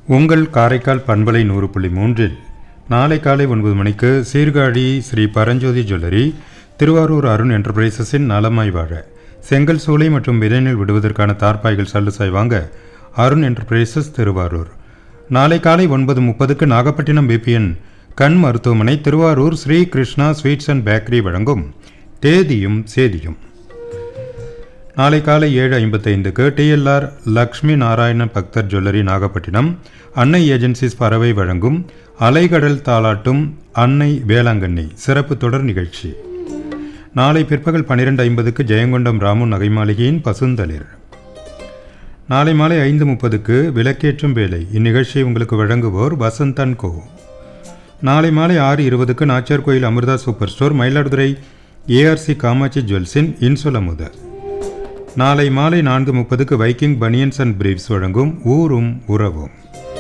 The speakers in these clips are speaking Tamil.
உங்கள் காரைக்கால் பண்பலை நூறு புள்ளி மூன்றில் நாளை காலை ஒன்பது மணிக்கு சீர்காழி ஸ்ரீ பரஞ்சோதி ஜுவல்லரி திருவாரூர் அருண் என்டர்பிரைசஸின் நலமாய் வாழ செங்கல் சூளை மற்றும் விதைநெல் விடுவதற்கான தார்பாய்கள் சல்லுசாய் வாங்க அருண் என்டர்பிரைசஸ் திருவாரூர் நாளை காலை ஒன்பது முப்பதுக்கு நாகப்பட்டினம் பிபிஎன் கண் மருத்துவமனை Thiruvarur Sri Krishna sweets and bakery வழங்கும் தேதியும் சேதியும் நாளை காலை ஏழு ஐம்பத்தைந்துக்கு டிஎல்ஆர் லக்ஷ்மி நாராயண பக்தர் ஜுவல்லரி நாகப்பட்டினம் அன்னை ஏஜென்சிஸ் பறவை வழங்கும் அலைகடல் தாளாட்டும் அன்னை வேளாங்கண்ணி சிறப்பு தொடர் நிகழ்ச்சி நாளை பிற்பகல் பன்னிரெண்டு ஐம்பதுக்கு ஜெயங்கொண்டம் ராமு நகை மாளிகையின் பசுந்தளிர் நாளை மாலை ஐந்து முப்பதுக்கு விளக்கேற்றும் வேலை இந்நிகழ்ச்சியை உங்களுக்கு வழங்குவோர் வசந்தன் கோ நாளை மாலை ஆறு இருபதுக்கு Nachiyar Koil Amirtha super store Mayiladuthurai ARC Kamatchi ஜுவல்ஸின் இன்சொலமுத நாளை மாலை நான்கு முப்பதுக்கு வைக்கிங் பனியன்ஸ் அண்ட் பிரீவ்ஸ் வழங்கும் ஊரும் உறவும்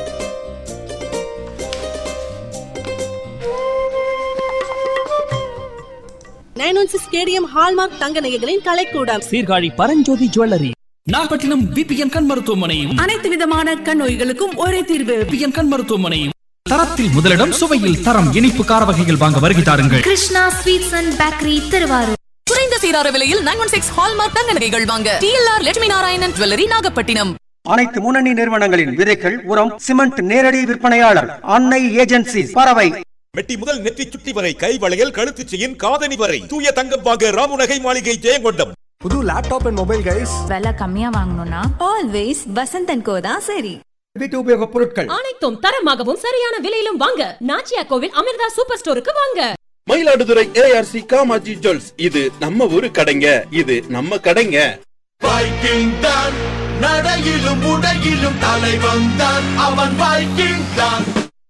nine one six KDM hallmark தங்க நகைகளின் கலைக்கூடம் சீர்காழி பரஞ்சோதி ஜுவல்லரி நாகப்பட்டினம் விபிஎன் கண் மருத்துவமனையும் அனைத்து விதமான கண் நோய்களுக்கும் ஒரே தீர்வு விபிஎன் கண் மருத்துவமனையும் தரத்தில் முதலிடம் சுவையில் தரம் இனிப்பு கார வகைகள் வாங்க வருகை தாருங்கள் Krishna sweets and bakery Thiruvarur குறைந்த சீரார விலையில் நைன் ஒன் சிக்ஸ் ஹால்மார்க் தங்க நகைகள் வாங்க டிஎல்ஆர் லட்சுமி நாராயணன் ஜுவல்லரி நாகப்பட்டினம் அனைத்து முன்னணி நிறுவனங்களின் விதைகள் உரம் சிமெண்ட் நேரடி விற்பனையாளர் அன்னை ஏஜென்சி பறவை மெட்டி முதல் நெற்றி சுட்டி வரை கை வளையல் கழுத்து செயின் காதணி வரை தூய தங்கம் வாங்க ராமு நகை மாளிகை ஜெயங்கொண்டம் புது லேப்டாப் அண்ட் மொபைல் கைஸ் விலை கம்மியா வாங்கணும்னா ஆல்வேஸ் வசந்தன் கோ தான் சரி வீட்டு உபயோக பொருட்கள் அனைத்தும் தரமாகவும் சரியான விலையிலும் வாங்க நாச்சியா கோவில் அமிர்தா சூப்பர் ஸ்டோருக்கு வாங்க மயிலாடுதுறை ஏஆர்சி காமாஜி ஜுவல்ஸ் இது நம்ம ஊரு கடைங்க இது நம்ம கடைங்க வைக்கிங் தான் நடையிலும் உடையிலும் தலை வந்தான் அவன் வைக்கிங் தான்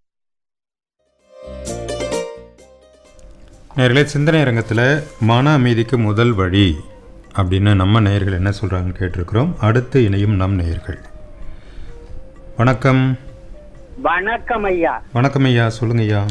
நேர்களே சிந்தனை அரங்கத்தில் மன அமைதிக்கு முதல் வழி அப்படின்னு நம்ம நேயர்கள் என்ன சொல்கிறாங்கன்னு கேட்டிருக்கிறோம் அடுத்து இணையும் நம் நேயர்கள் வணக்கம் வணக்கம் ஐயா வணக்கம் ஐயா சொல்லுங்க ஐயா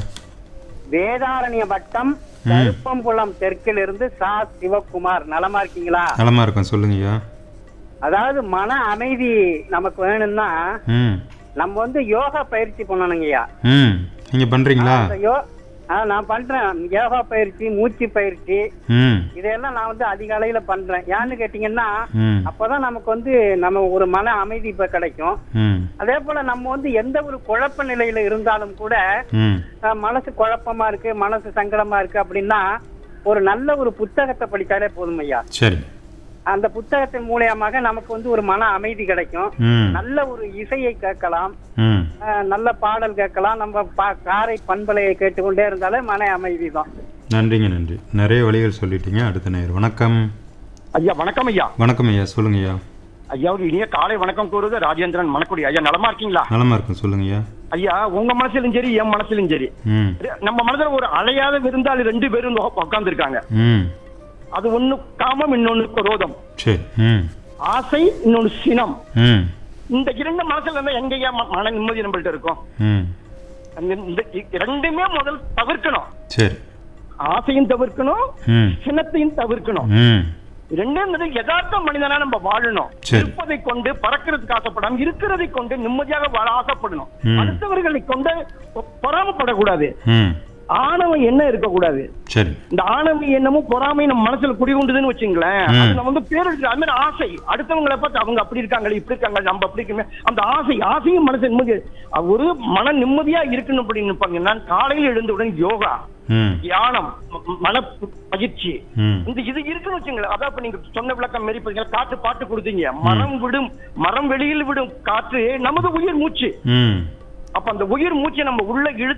வேதாரண்ய வட்டம் கருப்பம்புலம் தெற்கில் இருந்து சா சிவகுமார் நலமா இருக்கீங்களா நலமா இருக்கும் சொல்லுங்க ஐயா அதாவது மன அமைதி நமக்கு வேணும்னா ம் நம்ம வந்து யோகா பயிற்சி பண்ணணுங்கய்யா ம் நீங்கள் பண்ணுறீங்களா அந்த யோ ஆ, நான் பண்றேன் யோகா பயிற்சி மூச்சு பயிற்சி ம் இதெல்லாம் நான் வந்து அதிகாலையில பண்றேன் ஏன்னு கேட்டீங்கன்னா ம் அப்பதான் நமக்கு வந்து நம்ம ஒரு மன அமைதி இப்ப கிடைக்கும் ம் அதே போல நம்ம வந்து எந்த ஒரு குழப்ப நிலையில இருந்தாலும் கூட ம் அஹ், மனசு குழப்பமா இருக்கு மனசு சங்கடமா இருக்கு அப்படின்னா ஒரு நல்ல ஒரு புத்தகத்தை படிச்சாலே போதும் ஐயா சரி அந்த புத்தகத்தின் மூலியமாக நமக்கு வந்து ஒரு மன அமைதி கிடைக்கும் ம் நல்ல ஒரு இசையை கேட்கலாம் ம் அஹ், நல்ல பாடல் கேட்கலாம் நம்ம பா- காரை பண்பலையை கேட்டுக்கொண்டே இருந்தாலே மன அமைதி தான் நன்றிங்க நன்றி நிறைய வழிகள் சொல்லிட்டீங்க அடுத்த நேயர் வணக்கம் ஐயா வணக்கம் ஐயா வணக்கம் ஐயா சொல்லுங்க ஐயா ஐயா ஒரு இனிய காலை வணக்கம் கூறுவது ராஜேந்திரன் மணக்குடி ஐயா நலமா இருக்கீங்களா நலமா இருக்கும் சொல்லுங்க ஐயா ஐயா உங்க மனசுலயும் சரி என் மனசுலயும் சரி ம் நம்ம மனசுல ஒரு அலையாத விருந்தாளி ரெண்டு பேரும் உட்கார்ந்து இருக்காங்க ம் அது ஒண்ணு காமம் இன்னொன்னு குரோதம் சரி ம் ஆசை இன்னொன்னு சினம் ம் இந்த இரண்டு மனசுல இருந்தா எங்கய்யா ம- மன நிம்மதி நம்மள்ட்ட இருக்கும் ம் அந்த இந்த இ- ரெண்டுமே முதல் தவிர்க்கணும் சரி ஆசையும் தவிர்க்கணும் ம் சினத்தையும் தவிர்க்கணும் ம் ரெண்டும் வந்து யதார்த்த மனிதனா நம்ம வாழணும் சரி. இருப்பதை கொண்டு பறக்கிறதுக்கு ஆசைப்படாம இருக்கிறதை கொண்டு நிம்மதியாக வாழ ஆசைப்படணும் ம். அடுத்தவர்களை கொண்டு பொ- பொறாமைப்படக்கூடாது ம் ஆணவம் என்ன இருக்கக்கூடாது சரி இந்த ஆணவ எண்ணமும் பொறாமை நம்ம மனசுல குடிகொண்டுதுன்னு வச்சுங்களேன் ம். அது நம்ம வந்து பேர் அது மாதிரி ஆசை அடுத்தவங்களை பார்த்து அவங்க அப்படி இருக்காங்களே இப்படி இருக்காங்க நம்ம அப்படி இருக்கமே அந்த ஆசை ஆசையும் மனசு நிம்மதி அஹ் ஒரு மன நிம்மதியா இருக்கணும் அப்படின்னு நினைப்பாங்க நான் காலையில் எழுந்தவுடன் யோகா ம் தியானம் ம- மன பயிற்சி ம் இந்த இது இருக்குன்னு வச்சுங்களேன் அதான் இப்ப நீங்க சொன்ன விளக்கம் மாரி பாத்தீங்கன்னா காற்று பாட்டு கொடுத்தீங்க மரம் விடும் மரம் வெளியில் விடும் காற்று நமது உயிர் மூச்சு ம் அப்ப அந்த உயிர் மூச்சை நம்ம உள்ள இழுத்து